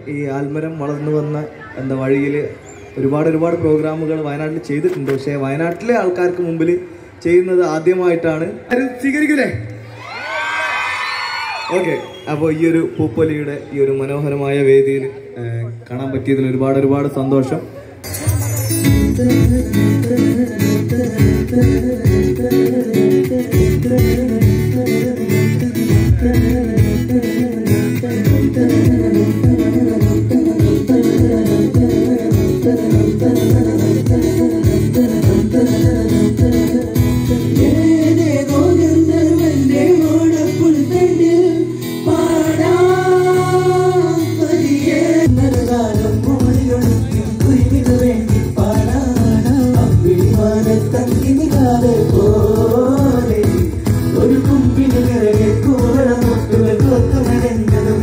ഈ ആൽമരം വളർന്നു വന്ന എന്താ വഴിയിൽ ഒരുപാട് ഒരുപാട് പ്രോഗ്രാമുകൾ വയനാട്ടിൽ ചെയ്തിട്ടുണ്ട് പക്ഷേ വയനാട്ടിലെ ആൾക്കാർക്ക് മുമ്പിൽ ചെയ്യുന്നത് ആദ്യമായിട്ടാണ് ആരും സ്വീകരിക്കൂലേ ഓക്കെ അപ്പോൾ ഈ ഒരു പൂപ്പൊലിയുടെ ഈ ഒരു മനോഹരമായ വേദിയിൽ ഏഹ്, കാണാൻ പറ്റിയതിൽ ഒരുപാട് ഒരുപാട് സന്തോഷം ഒരു കുമ്പിന് നിറയെ കൂറമുട്ടുകൾ കൊത്തുമടങ്ങതും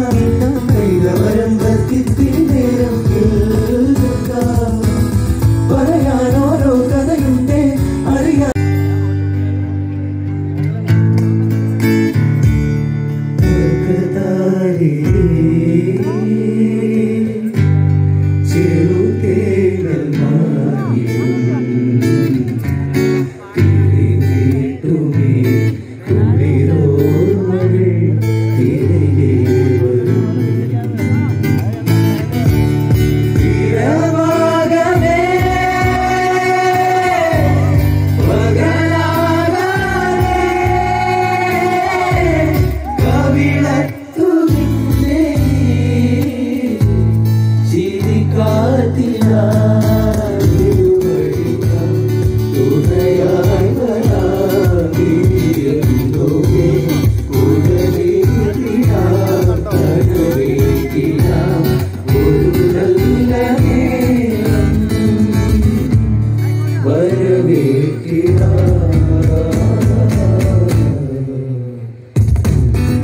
നേരം കേൾക്കാം പറയാൻ ഓരോ കഥയുണ്ട് അറിയാൻ കഥാരേ ചെറുതേനൽ മായും തിരിനീട്ടുമേ കുളിരോർമകൾ തിരികെ വരും തിരമാകമേ പകലാകാതെ കവിളത്തു നിന്നെ ചിരി കാത്തിലായിരുവഴിക്കാം തുണയായി വരാതിരുന്നോവേ കുഴലേറ്റിടാം കരവേറ്റിടാം ഒരു നല്ല നേരം വരവേറ്റിടാം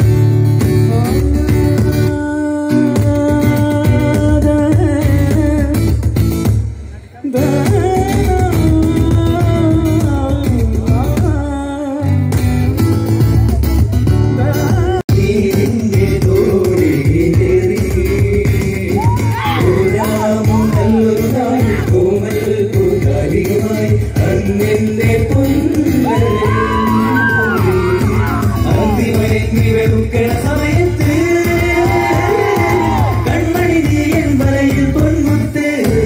അന്നെന്റെ പൊന്നേ വെളുക്കണ സമയത്ത് കൺമണി നീ എൻ വലയിൽ പൊന്മുത്ത്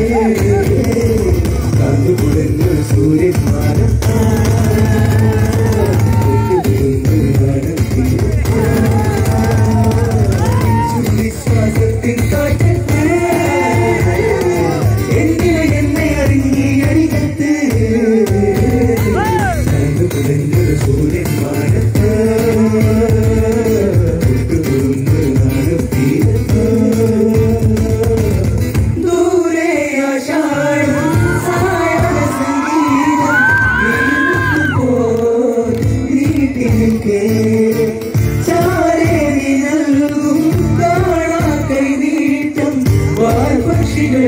കണ്ടുകുടഞ്ഞ സൂര്യന്മാരത്താ വിശ്വാസത്തിൻ കാറ്റത്ത് എന്നിലെ എന്നെ അറിഞ്ഞി അരികത്ത് കണ്ടുകുടഞ്ഞ സൂര്യന്മാരത്താ ദൂരെ ആഷാഢം സായന സംഗീതം നീട്ടുപോൽ നീട്ടി നിൽക്കേ ചാരേ നീ നൽകും കാണാ കൈനീട്ടം വാൽപക്ഷികൾ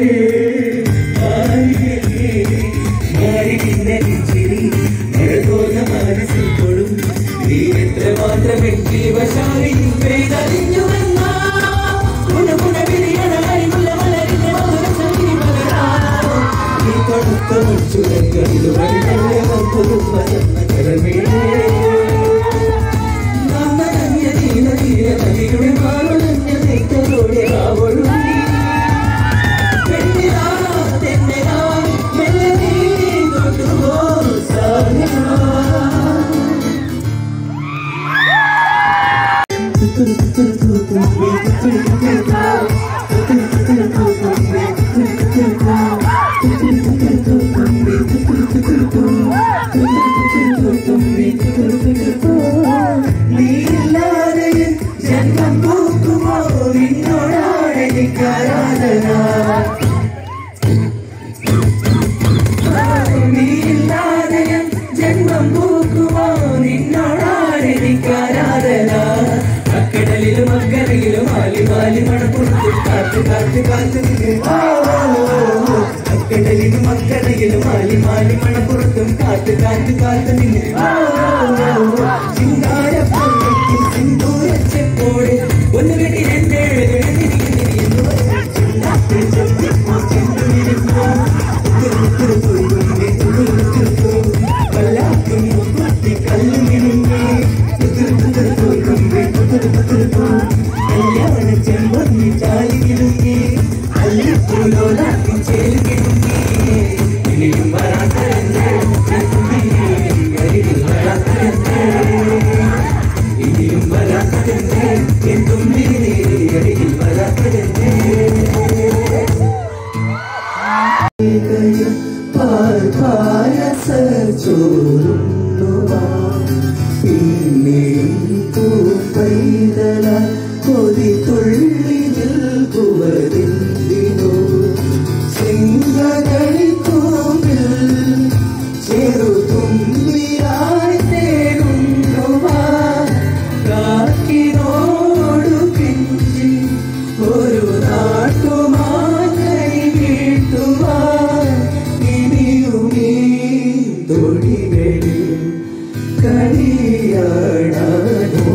മനസ്സിൽ കൊടും നീ എത്ര മാത്രം ജീവശാലി പെയ്തറിഞ്ഞു വന്നാ ഗുണഗുണ വിരിയണായി മുല്ല മലരിന്റെ മധുര സംഗീ മലരാണോ നീ കൊടുത്ത മുച്ചുരങ്ങളിൽ വഴികളെ വന്നതും വരന്ന കരമേളേ നാം നനഞ്ഞ നീല നീല നദിയുടെ മാറുളഞ്ഞ നെയ്തലോടെ ആവൊഴുങ്ങി പെണ്ണിനാ തെന്നിനാ മെല്ലെ നീ തൊട്ടുപോ സാധിനാ നീയില്ലാതെ ജന്മം പൂക്കുമോ നിന്നോടാണ് എനിക്കാരാധന നീയില്ലാതെ ജന്മം പൂക്കുമോ നിന്നോടാണ് എനിക്കാരാധന അക്കടലിലും അക്കരയിലും ആലി മാലി മണപ്പുറത്ത് കാത്ത് കാത്ത് കാത്ത് നിന്നെ ആ, ആ, ആ, ആ. അക്കടലിലും അക്കരയിലും ആലി മാലി മണപ്പുറത്തും കാത്ത് കാത്ത് കാത്ത് നിന്നെ ആ, ആ, ആ, ആ. ചിങ്കാരപ്പള്ളിക്കും സിന്ദൂരച്ചെപ്പോടെ ഒന്ന് കെട്ടി രണ്ടേഴ് എന്ന് ചാലിയിലുങ്ങി അല്ലിപ്പൂലോലാക്കി ചേലുകിടുങ്ങി ഇനിയും വരാത്തരെന്തേ അരികിൽ വരാത്തരെന്തേ ഇനിയും വരാത്തതെന്തേ എന്തും അരികിൽ വരാത്തതെന്തേ പിന്നെയും പൂപ്പൈതല കൊതി തുള്ളി നിൽക്കുവതെന്തിനോ ചെങ്കകളി കോമ്പിൽ ചെറുതുമ്പിരായി തേടുന്നുവാ കാറ്റിനോടു പിഞ്ചി ഒരു നാട്ടുമാങ്ങൈ വീട്ടുവാൻ ഇനിയുമീ തൊഴികളിൽ കളിയാടാനോ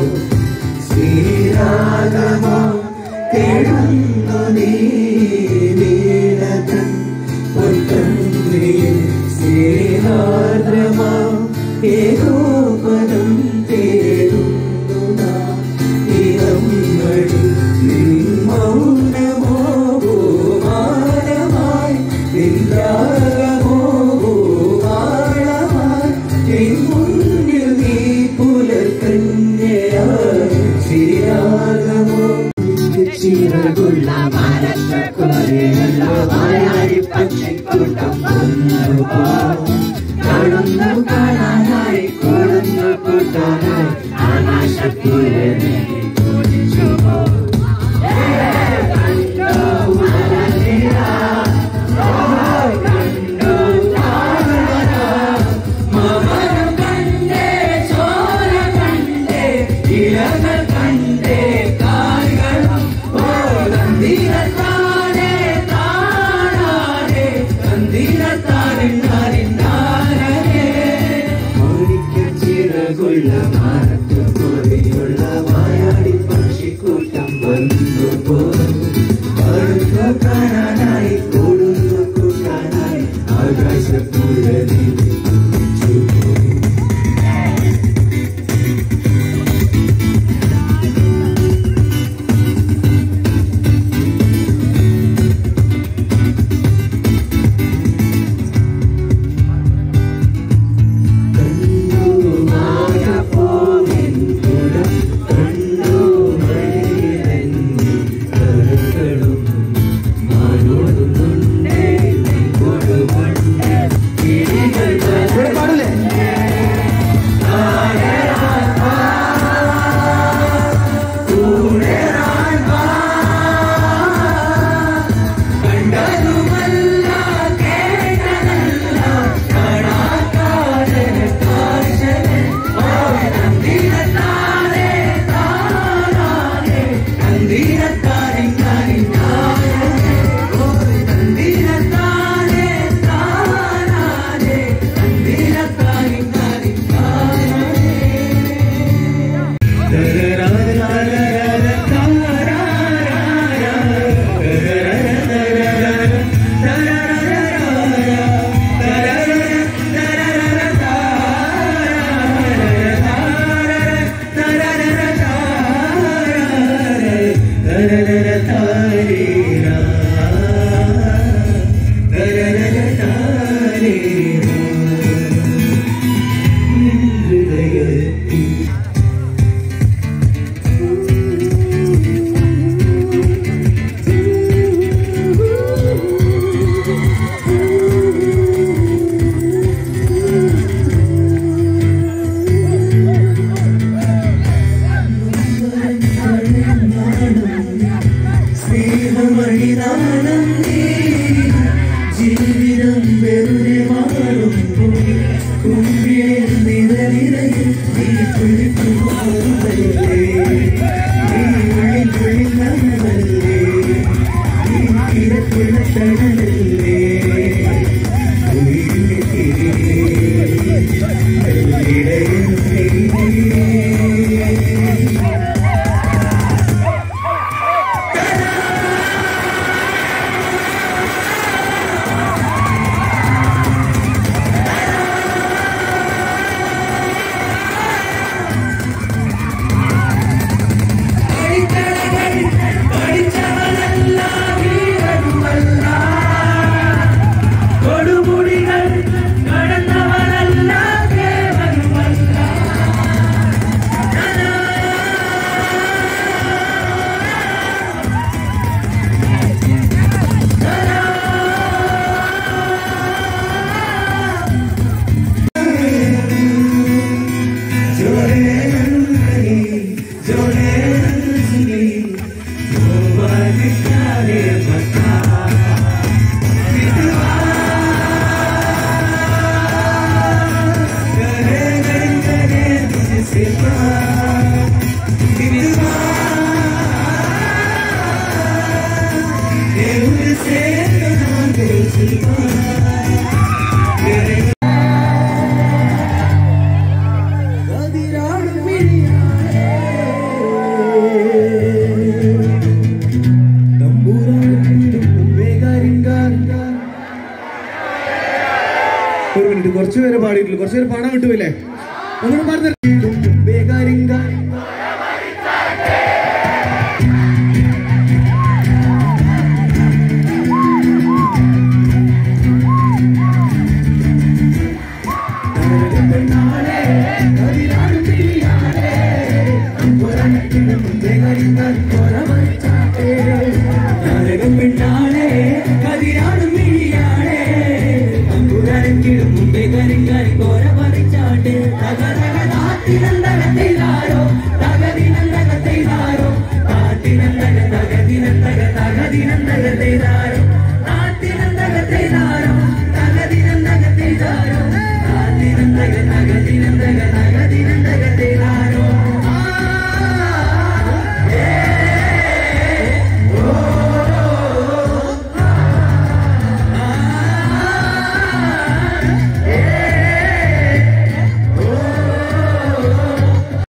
ശ്രീരാഗമോ തേടുന്നു നീ വീണതൻ പൊൻകണ്ണിൽ സ്നേഹാർദ്രമാ ഏതോ പദം തേടുന്നു നാം ഇതമ്മടി നിൻ മൗനമോ മാനമായി നിന്ദാഗമോ ആഴമായി നിൻ മുന്നിൽ നീ പുലർക്കന്യയായി ശ്രീരാഗമോ ചിറകുള്ള പക്ഷിക്കൂട്ടം വന്നു കാണുന്നു കാണാനായി കൂടുന്നു കൂട്ടാനായി ആകാശപ്പുരനെ ഇലകൾ കണ്ടേ കാലുകളും ഓ തന്തിരത്താനേ താനാനേ തന്തിരത്താനിന്നാരിന്നാരേ ചിറകുള്ള മാനത്ത് പൊറിയുള്ള വായാടി പക്ഷിക്കൂട്ടം വന്നു പോകുന്നു കാണാനായി കൂടുന്നു കൂട്ടാനായി ആകാശപ്പുരനിൽ സ്നേഹമണിനാളം നീ ജീവിതം വെറുതെ മാറുമ്പോൾ കുമ്പിളിൽ നിറനിറയിൽ നീ കുളിക്കുമാറുമല്ലേ നീ ഉള്ളിൽ കുളിക്കുന്നവല്ലേ നീ കിടക്കുന്ന തണലല്ലേ ഉയിരിന്റെ തിരികെ ഇടയിൽ നീ ഒരു മിനിറ്റ് കുറച്ച് പേര് പാടിയിട്ടുള്ളൂ കുറച്ച് പേര് പാടാൻ വിട്ടുപോയില്ലേ ഒന്നും പാടുന്നില്ല നാരകം പെണ്ണാളെ കതിരാടും മിഴിയാളെ അമ്പുരാനെങ്കിലും മുമ്പേ കരിങ്കാരി കോര പറിച്ചാട്ടെ തകതകതാത്തിനന്തകത്തെയ്താരോ തകതിനന്തകത്തെയ്താരോ താത്തിനന്തക തകതിനന്തക തകതിനന്തകത്തെയ്താരോ താത്തിനന്തകത്തെയ്താരോ തകതിനന്തകത്തെയ്താരോ താത്തിനന്തക തകതിനന്തക തക